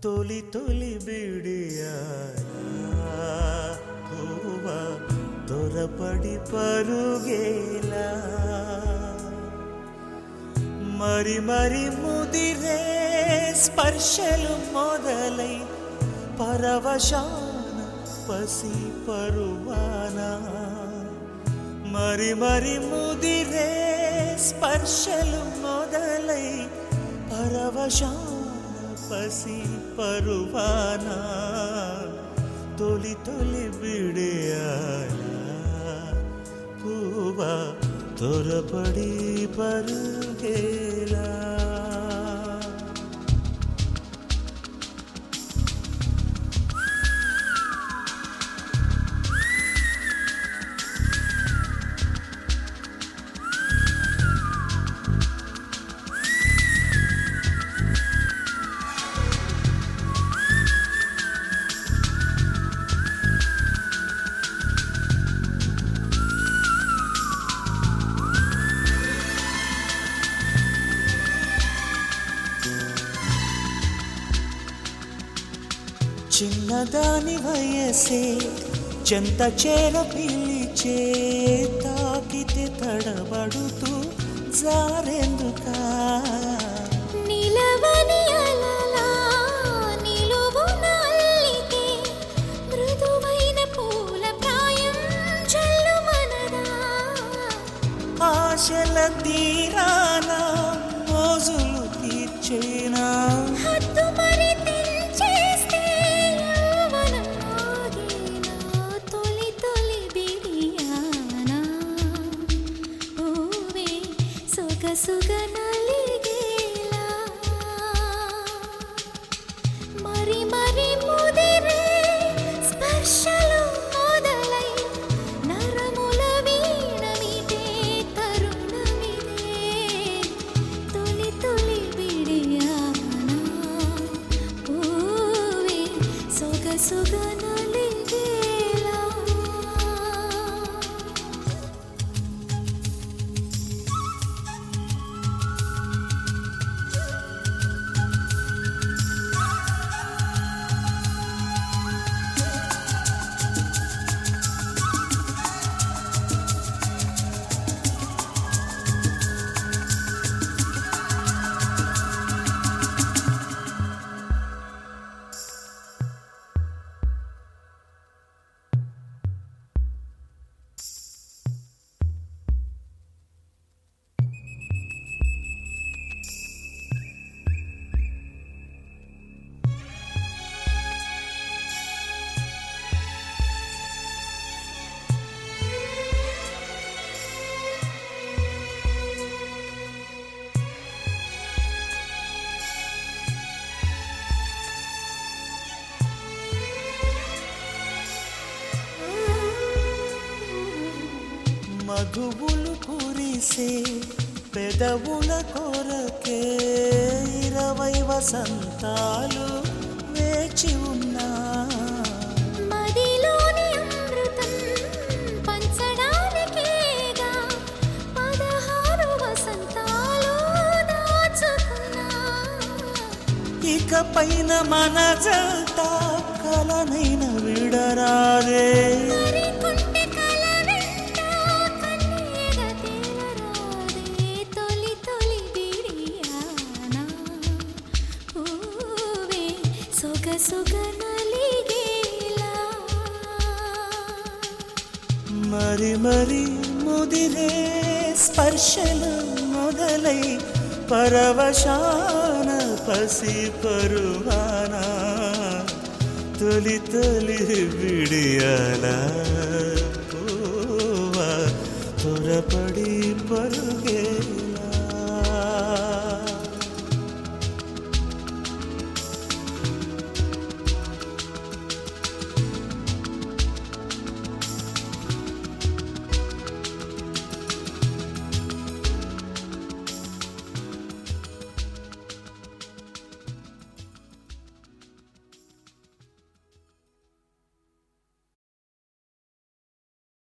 తొలి తొలి బిడియాలా పూవ తొరపడి పరుగేలా మరి మరి ముదిరే స్పర్శలు మొదలై పరవశాన పసి పరువాన మరి మరి ముదిరే స్పర్శలు మొదలై పరవశాన పసి పరువాన తొలి తొలి బిడియాలా పూవ తొరపడి పరుగేలా చిన్నదాని వయసే చెంత చేర పిలిచే తాకితే తడబడుతూ జారెందుకా నిలవని అలలా నిలువున అల్లితే మృదువైన పూల ప్రాయం చల్లుమనదా ఆశల తీరాన మోజులు తీర్చేనా హద్దు మరి తెంచేస్తే యౌవనం ఆగేనా తొలి తొలి బిడియానా ఊవే సొగసుగ నలిగేలా మరి మరి ముదిరే స్పర్శలు మొదలై నరముల వీణమిదే తరుణమిదే తొలి తొలి బిడియానా పూవే సొగసుగ నలిగేలా మగువులు కురిసే పెదవుల కొరకే ఇరవై వసంతాలు వేచి ఉన్నా మదిలోని అమృతం పంచడానికేగా పదహారు వసంతాలు దాచుకున్నా ఇక పైన మన జంట కలనైన విడరాదే మరి కుంటె కల వెంట కన్నీగ తేలరాదే తొలి తొలి బిడియానా పూవే సొగసుగ నలిగేలా మరి మరి ముదిరే స్పర్శలు మొదలై పరవశాన పసి పరువాన తొలి తొలి విడియాల పూవ త్వరపడి పరుగే